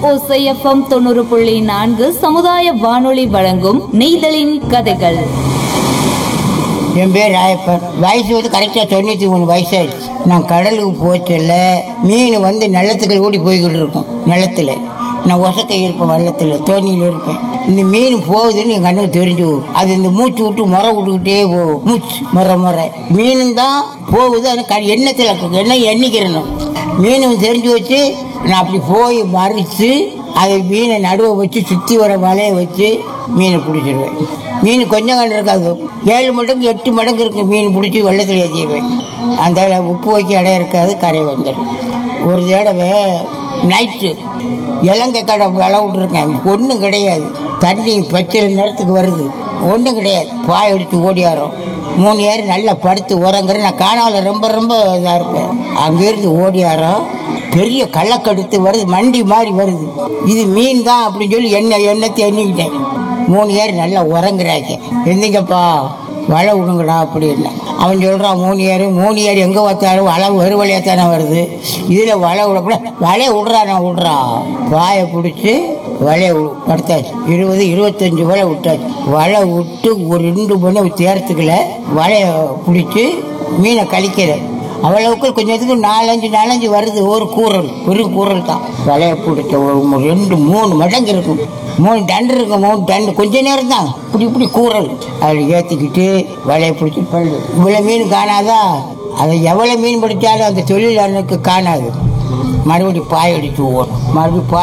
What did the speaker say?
ஓசைஎஃப்எம் தொண்ணூறு புள்ளி நான்கு சமுதாய வானொலி வழங்கும் நெய்தலின் கதைகள் என் பேர் ராயப்பன் வயசு வந்து கரெக்டாக தொண்ணூற்றி மூணு வயசாயிடுச்சு நான் கடலுக்கு போச்சல மீன் வந்து நிலத்துக்கு ஓடி போய்கிட்டு இருக்கும் நிலத்துல நான் ஒசக்கை இருப்பேன் வெள்ளத்தில் தோணியில் இருப்பேன் இந்த மீன் போகுதுன்னு என் கண்ணுக்கு தெரிஞ்சு போகும் அது இந்த மூச்சு விட்டு முறை விட்டுக்கிட்டே போகும் மூச்சு முறை முறை மீனும் தான் போகுது ஆனால் க எண்ணத்தில் எண்ணெய் எண்ணிக்கிறணும் மீனும் தெரிஞ்சு வச்சு நான் அப்படி போய் மறித்து அதை மீனை நடுவை வச்சு சுற்றி வர வலையை வச்சு மீனை பிடிச்சிருவேன் மீன் கொஞ்சம் கண்டு இருக்காது ஏழு மடங்கு எட்டு மடங்கு இருக்கு மீன் பிடிச்சி வெள்ளத்தில் ஏற்றிடுவேன் அந்த உப்பு வைக்க இடம் இருக்காது கரை வந்துடும் ஒரு தடவை நைட்டு இலங்கை கடை விளை விட்ருக்கேன் ஒன்றும் கிடையாது தண்ணி பச்சை நேரத்துக்கு வருது ஒன்றும் கிடையாது பாய் எடுத்து ஓடியாரோம் மூணு ஏர் நல்லா படுத்து உறங்குற நான் காணால ரொம்ப ரொம்ப இதாக இருப்பேன் அங்கேருந்து ஓடியாரோம் பெரிய கள்ளக்கடுத்து வருது மண்டி மாதிரி வருது இது மீன் தான் அப்படின்னு சொல்லி எண்ணெய் எண்ணத்தை எண்ணிக்கிட்டேன் மூணு ஏர் நல்லா உறங்குறாங்க எந்திங்கப்பா வலை விடுங்கடா அப்படின்னு அவன் சொல்கிறான் மூணு ஏர் மூணு ஏர் எங்கே பார்த்தாலும் வலை ஒரு வழியாக தானே வருது இதில் வலை விடக்கூட வலையை விட்றா நான் விட்றா வாயை பிடிச்சி வலையை வி- படுத்தாச்சு இருபது இருபத்தஞ்சி வலை விட்டாச்சு வலை விட்டு ஒரு ரெண்டு மணி தேர்த்துக்கல வலையை பிடிச்சி மீனை கழிக்கிறேன் அவ்வளவுக்கு கொஞ்சத்துக்கு நாலஞ்சு நாலஞ்சு வருது ஒரு கூரல் ஒரு கூரல் தான் வலையை பிடிச்ச ஒரு மு- ரெண்டு மூணு மடங்கு இருக்கும் மூணு டன் இருக்கும் மூணு டன் கொஞ்ச நேரம் தான் இப்படி இப்படி கூரல் அதில் ஏற்றிக்கிட்டு வலையை பிடிச்சி பல்லு இவ்வளோ மீன் காணாதா அதை எவ்வளோ மீன் பிடிச்சாலும் அந்த தொழிலாளனுக்கு காணாது மறுபடியும் பாய் அடிச்சு ஓடும் மறுபடியும் பாய்